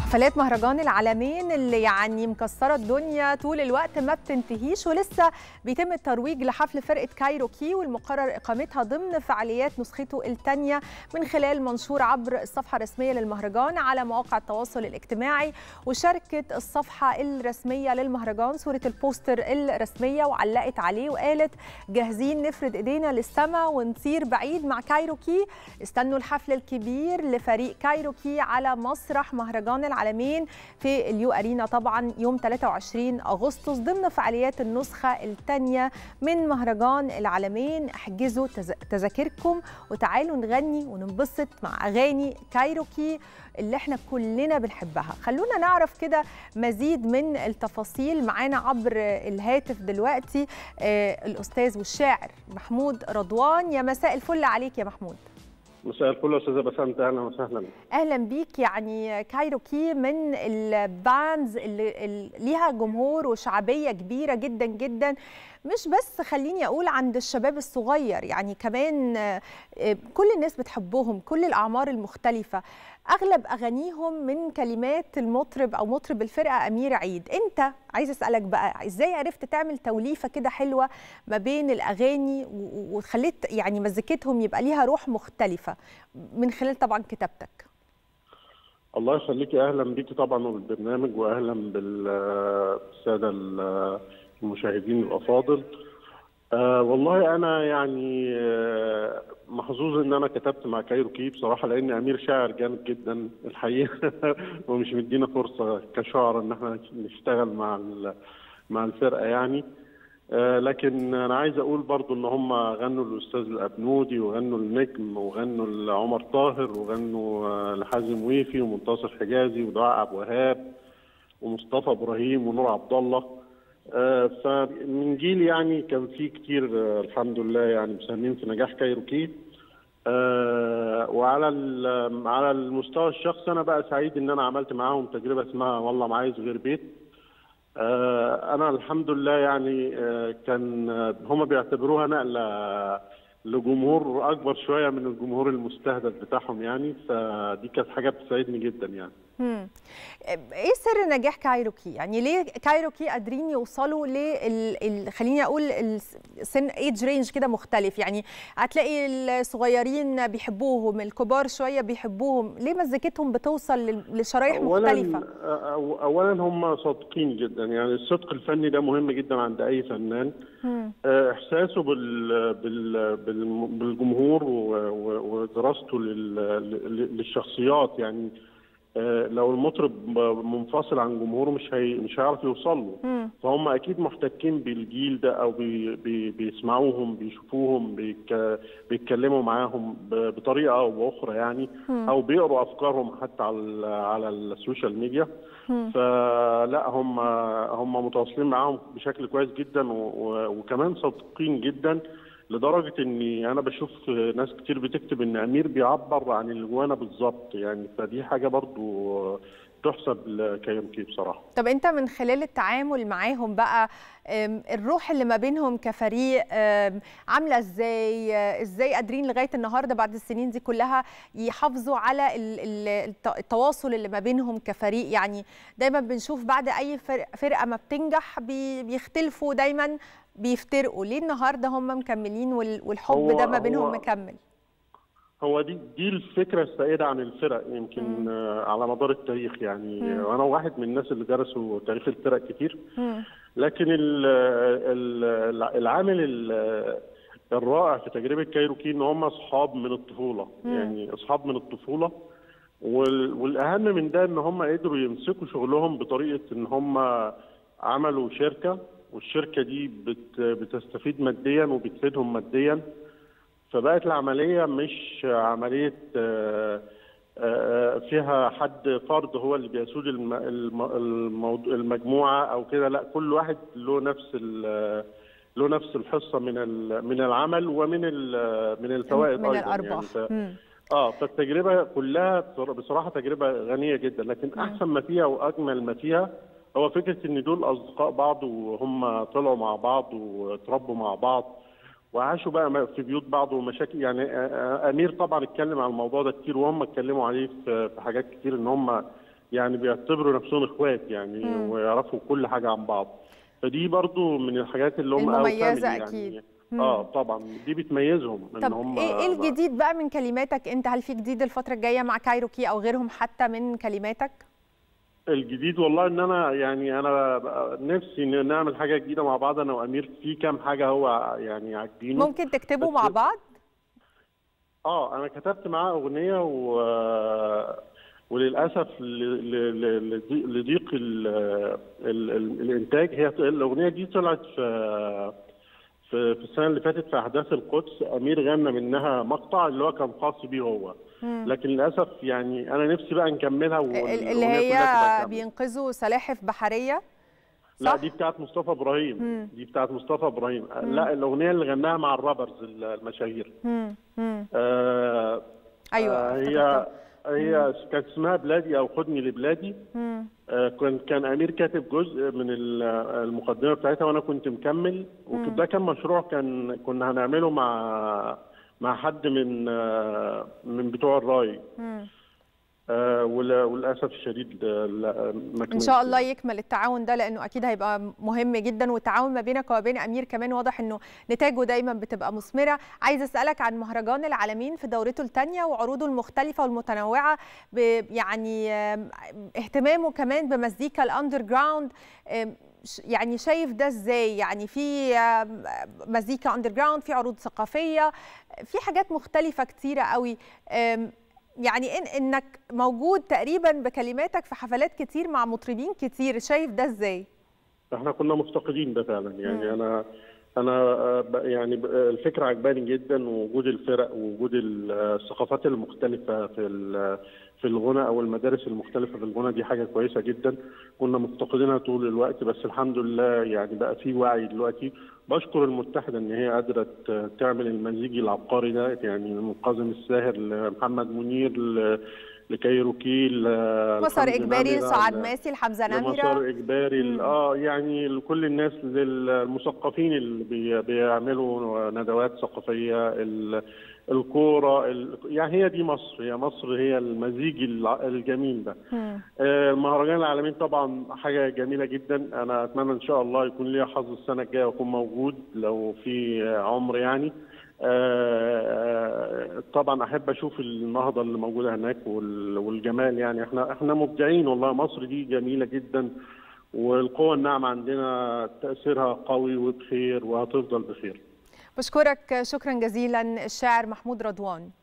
حفلات مهرجان العالمين اللي يعني مكسره الدنيا طول الوقت ما بتنتهيش ولسه بيتم الترويج لحفل فرقه كايروكي والمقرر اقامتها ضمن فعاليات نسخته الثانيه من خلال منشور عبر الصفحه الرسميه للمهرجان على مواقع التواصل الاجتماعي وشاركت الصفحه الرسميه للمهرجان صوره البوستر الرسميه وعلقت عليه وقالت جاهزين نفرد ايدينا للسماء ونطير بعيد مع كايروكي استنوا الحفل الكبير لفريق كايروكي على مسرح مهرجان العالمين في اليو ارينا طبعا يوم 23 اغسطس ضمن فعاليات النسخه الثانيه من مهرجان العالمين احجزوا تذاكركم وتعالوا نغني وننبسط مع اغاني كايروكي اللي احنا كلنا بنحبها خلونا نعرف كده مزيد من التفاصيل معانا عبر الهاتف دلوقتي آه الاستاذ والشاعر محمود رضوان يا مساء الفل عليك يا محمود مساء الفل يا استاذه بسنت اهلا وسهلا اهلا بيك يعني كايروكي من الباندز اللي, اللي ليها جمهور وشعبيه كبيره جدا جدا مش بس خليني اقول عند الشباب الصغير يعني كمان كل الناس بتحبهم كل الاعمار المختلفه اغلب اغانيهم من كلمات المطرب او مطرب الفرقه امير عيد انت عايز اسالك بقى ازاي عرفت تعمل توليفه كده حلوه ما بين الاغاني وخليت يعني مزيكتهم يبقى ليها روح مختلفه من خلال طبعا كتابتك الله يخليكي اهلا بيكي طبعا بالبرنامج واهلا بالساده المشاهدين الافاضل آه والله انا يعني آه محظوظ ان انا كتبت مع كايروكي بصراحه لان امير شاعر جامد جدا الحقيقه ومش مدينا فرصه كشعر ان احنا نشتغل مع مع الفرقه يعني آه لكن انا عايز اقول برضو ان هم غنوا الاستاذ الابنودي وغنوا النجم وغنوا لعمر طاهر وغنوا لحازم ويفي ومنتصر حجازي ودعاء عبد الوهاب ومصطفى ابراهيم ونور عبد الله آه فمن جيل يعني كان في كتير آه الحمد لله يعني مساهمين في نجاح كايروكي آه وعلى على المستوى الشخصي انا بقى سعيد ان انا عملت معاهم تجربه اسمها والله ما عايز غير بيت انا الحمد لله يعني كان هم بيعتبروها نقله لجمهور اكبر شويه من الجمهور المستهدف بتاعهم يعني فدي كانت حاجه بتسعدني جدا يعني مم. ايه سر نجاح كايروكي يعني ليه كايروكي قادرين يوصلوا لل خليني اقول السن ايج رينج كده مختلف يعني هتلاقي الصغيرين بيحبوهم الكبار شويه بيحبوهم ليه مزيكتهم بتوصل لشرايح أولاً مختلفه اولا هم صادقين جدا يعني الصدق الفني ده مهم جدا عند اي فنان مم. احساسه بال بال بالجمهور ودراسته للشخصيات يعني لو المطرب منفصل عن جمهوره مش هي مش هيعرف يوصل له مم. فهم اكيد محتكين بالجيل ده او بي بي بيسمعوهم بيشوفوهم بيك بيتكلموا معاهم بطريقه او باخرى يعني مم. او بيقروا افكارهم حتى على على السوشيال ميديا مم. فلا هم هم متواصلين معاهم بشكل كويس جدا وكمان صادقين جدا لدرجه اني انا بشوف ناس كتير بتكتب ان امير بيعبر عن اللي جوانا بالظبط يعني فدي حاجه برضو تحسب لكايروكي بصراحه. طب انت من خلال التعامل معاهم بقى الروح اللي ما بينهم كفريق عامله ازاي؟ ازاي قادرين لغايه النهارده بعد السنين دي كلها يحافظوا على التواصل اللي ما بينهم كفريق يعني دايما بنشوف بعد اي فرقه ما بتنجح بيختلفوا دايما بيفترقوا ليه النهارده هم مكملين والحب ده ما بينهم مكمل هو دي دي الفكره السائده عن الفرق يمكن مم. على مدار التاريخ يعني مم. وانا واحد من الناس اللي درسوا تاريخ الفرق كتير مم. لكن ال ال العامل ال الرائع في تجربه كايروكي ان هم اصحاب من الطفوله مم. يعني اصحاب من الطفوله والاهم من ده ان هم قدروا يمسكوا شغلهم بطريقه ان هم عملوا شركه والشركه دي بت بتستفيد ماديا وبتفيدهم ماديا فبقت العمليه مش عمليه فيها حد فرد هو اللي بيسود المجموعه او كده لا كل واحد له نفس له نفس الحصه من من العمل ومن من الفوائد من ايضا الارباح يعني اه فالتجربه كلها بصراحه تجربه غنيه جدا لكن احسن ما فيها واجمل ما فيها هو فكره ان دول اصدقاء بعض وهم طلعوا مع بعض وتربوا مع بعض وعاشوا بقى في بيوت بعض ومشاكل يعني امير طبعا اتكلم عن الموضوع ده كتير وهم اتكلموا عليه في حاجات كتير ان هم يعني بيعتبروا نفسهم اخوات يعني مم. ويعرفوا كل حاجه عن بعض فدي برضو من الحاجات اللي هم أو المميزة family أكيد. يعني مم. اه طبعا دي بتميزهم ان طب هم ايه إيه الجديد بقى من كلماتك انت هل في جديد الفتره الجايه مع كايروكي او غيرهم حتى من كلماتك الجديد والله ان انا يعني انا بقى نفسي إن نعمل حاجه جديده مع بعض انا وامير في كام حاجه هو يعني عاجبينه ممكن تكتبوا بس- مع بعض اه انا كتبت معاه اغنيه و وللاسف ل- ل- ل- لضي- لضيق ال... ال... ال... الانتاج هي الاغنيه دي طلعت في في في السنه اللي فاتت في احداث القدس امير غنى منها مقطع اللي هو كان خاص بيه هو مم. لكن للاسف يعني انا نفسي بقى نكملها ال- والأغنية اللي كلها هي تبقى كاملة. بينقذوا سلاحف بحريه لا صح؟ دي بتاعت مصطفى ابراهيم مم. دي بتاعت مصطفى ابراهيم لا الاغنيه اللي غناها مع الرابرز المشاهير مم. مم. آه ايوه آه هي افتكرتها. هي كانت اسمها بلادي او خدني لبلادي مم. آه كان كان امير كاتب جزء من ال- المقدمه بتاعتها وانا كنت مكمل وده كان مشروع كان كنا هنعمله مع مع حد من آه من بتوع الراي مم. آه ولا- وللاسف الشديد آه، لا ما ان كملش. شاء الله يكمل التعاون ده لانه اكيد هيبقى مهم جدا والتعاون ما بينك وبين امير كمان واضح انه نتاجه دايما بتبقى مثمره عايز اسالك عن مهرجان العالمين في دورته الثانيه وعروضه المختلفه والمتنوعه ب- يعني آم، اهتمامه كمان بمزيكا الاندر جراوند آم، ش- يعني شايف ده ازاي يعني في آم، مزيكا اندر جراوند في عروض ثقافيه في حاجات مختلفه كتيره قوي آم، يعني إن انك موجود تقريبا بكلماتك في حفلات كتير مع مطربين كتير شايف ده ازاي احنا كنا مفتقدين ده فعلا يعني مم. انا انا آه، ب- يعني ب- آه، الفكره عجباني جدا ووجود الفرق ووجود ال- آه، الثقافات المختلفه في ال- في الغنى او المدارس المختلفه في الغنى دي حاجه كويسه جدا كنا مفتقدينها طول الوقت بس الحمد لله يعني بقى في وعي دلوقتي بشكر المتحده ان هي قادره ت- تعمل المزيج العبقري ده يعني من قاسم الساهر لمحمد منير ل- لكايروكي ل- مسار لحمزة اجباري نمرة، سعاد ل- ماسي لحمزه مسار نمره اجباري مم. اه يعني لكل الناس للمثقفين اللي بي- بيعملوا ندوات ثقافيه ال- الكوره ال- يعني هي دي مصر هي مصر هي المزيج الع- الجميل ده مم. آه، المهرجان العالمين طبعا حاجه جميله جدا انا اتمنى ان شاء الله يكون ليا حظ السنه الجايه واكون موجود لو في آه، عمر يعني آه، طبعا احب اشوف النهضه اللي موجوده هناك وال- والجمال يعني احنا احنا مبدعين والله مصر دي جميله جدا والقوه الناعمه عندنا تاثيرها قوي وبخير وهتفضل بخير بشكرك شكرا جزيلا الشاعر محمود رضوان